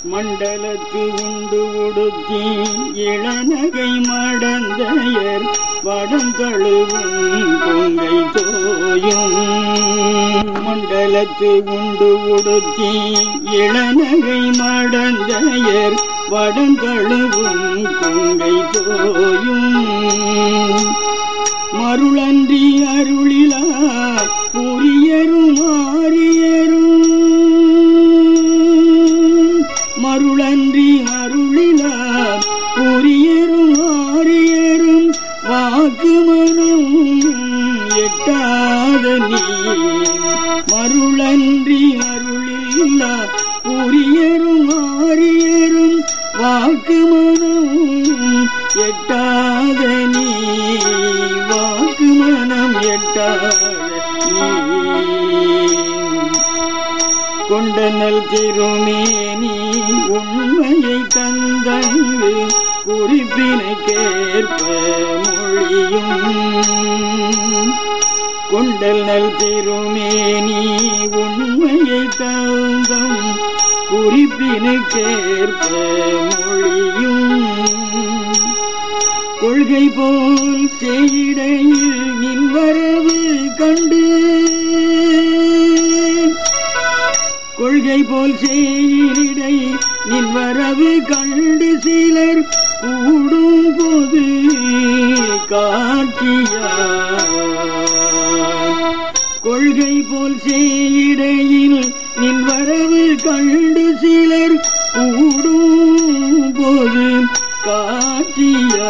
மண்டலத்து உண்டு உடுத்தி இளநகை மடந்தையர் வடம் தழுவும் பொங்கை தோயும் மண்டலத்து உண்டு உடுத்தி இளநகை மடந்தையர் வடம் தழுவும் பொங்கை தோயும் மருளன்றி அருளிலா புரியரும் ஆரியரும் மருளன்றி அருளிலா புரியரும் ஆரியரும் வாக்குமனும் எட்டாத நீ மருளன்றி அருளில்லா புரியரும் ஆரியரும் வாக்குமனும் எட்டாத நீ வாக்குமனம் எட்டாத நீ கொண்டனல் திருமேனி உண்மையை தந்தங்கு குறிப்பினைக்கேற்ப மொழியும் கொண்டல் நல் திருமேனி உண்மையை தந்தம் குறிப்பினுக்கேற்ப மொழியும் கொள்கை போல் செய்டையில் நின் வரவு கண்டு கொள்கை போல் செய்யிடை நின் வரவு கண்டு சிலர் கூடும் போது காட்சியா கொள்கை போல் செய்யிடையில் நின் வரவு கண்டு சிலர் கூடும் போது காட்சியா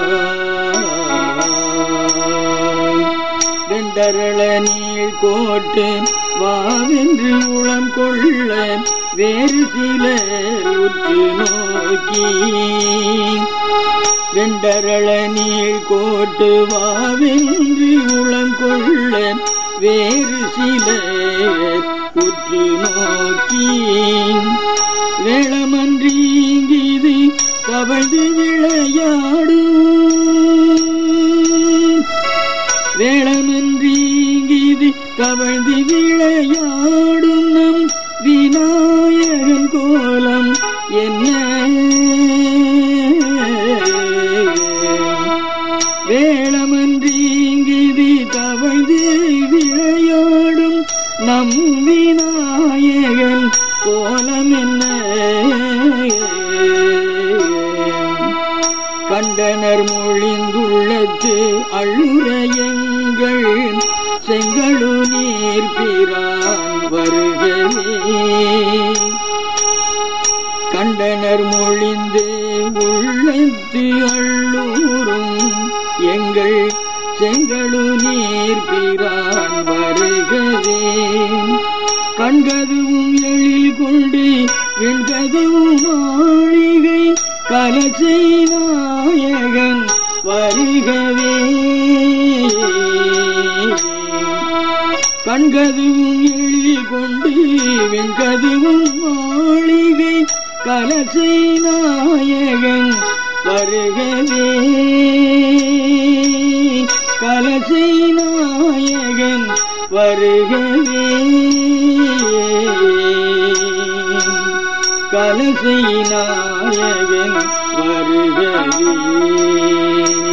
வெண்டரள நீள் கோட்டு வாவென்று உளம் கொள்ள வேறு சிலர் உற்று நோக்கி வெண்டரள நீள் கோட்டு வாவென்று உளம் கொள்ள வேறு சிலர் உற்று நோக்கி வேளமன்றி இது கவழ்ந்து விளையாடும் வேளமன்றி இது கவழ்ந்து விளையாடும் நம் விநாயகன் கோலம் என்ன வேளமன்றி இது தவழ்ந்து விளையாடும் நம் விநாயகன் கோலம் என்ன கண்டனர் மொழிந்துள்ளத்து அழுரையங்கள் செங்கழு நீர் பிரான் வருகவே கண்டனர் மொழிந்து உள்ளத்து அள்ளூரும் எங்கள் செங்கழு நீர் பிரான் வருகவே கண்கதுவும் எழில் கொண்டு வெண்கதுவும் மாளிகை கலசை நாயகன் வருகவே கண்கதுவும் எழில் கொண்டு வெண்கதுவும் மாளிகை கலசை நாயகன் வருகவே கலசை நாயகன் வருகவே கலசை நாயகன் வருகவே